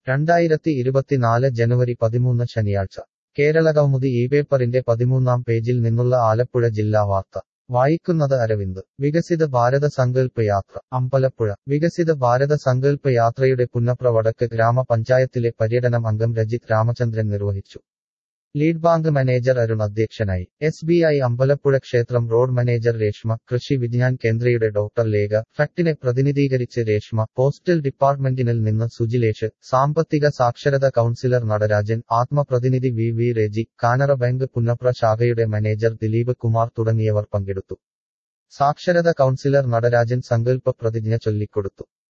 രണ്ടായിരത്തി ഇരുപത്തിനാല് ജനുവരി പതിമൂന്ന് ശനിയാഴ്ച കേരളകൗമുദി ഈ പേപ്പറിന്റെ പതിമൂന്നാം പേജിൽ നിന്നുള്ള ആലപ്പുഴ ജില്ലാ വാർത്ത വായിക്കുന്നത് അരവിന്ദ് വികസിത ഭാരത സങ്കല്പ യാത്ര അമ്പലപ്പുഴ വികസിത ഭാരത സങ്കല്പ യാത്രയുടെ പുന്നപ്ര വടക്ക് ഗ്രാമപഞ്ചായത്തിലെ പര്യടനം അംഗം രജിത് രാമചന്ദ്രൻ നിർവഹിച്ചു ലീഡ് ബാങ്ക് മാനേജർ അരുൺ അധ്യക്ഷനായി എസ് ബി ഐ അമ്പലപ്പുഴ ക്ഷേത്രം റോഡ് മാനേജർ രേഷ്മ കൃഷി വിജ്ഞാൻ കേന്ദ്രയുടെ ഡോക്ടർ ലേഖ ഫാക്ടിനെ പ്രതിനിധീകരിച്ച് രേഷ്മ പോസ്റ്റൽ ഡിപ്പാർട്ട്മെന്റിനിൽ നിന്ന് സുജിലേഷ് സാമ്പത്തിക സാക്ഷരത കൗൺസിലർ നടരാജൻ ആത്മപ്രതിനിധി V V Reji Canara bank Punnapra ശാഖയുടെ മാനേജർ ദിലീപ് കുമാർ തുടങ്ങിയവർ പങ്കെടുത്തു സാക്ഷരത കൗൺസിലർ നടരാജൻ സങ്കല്പ പ്രതിജ്ഞ ചൊല്ലിക്കൊടുത്തു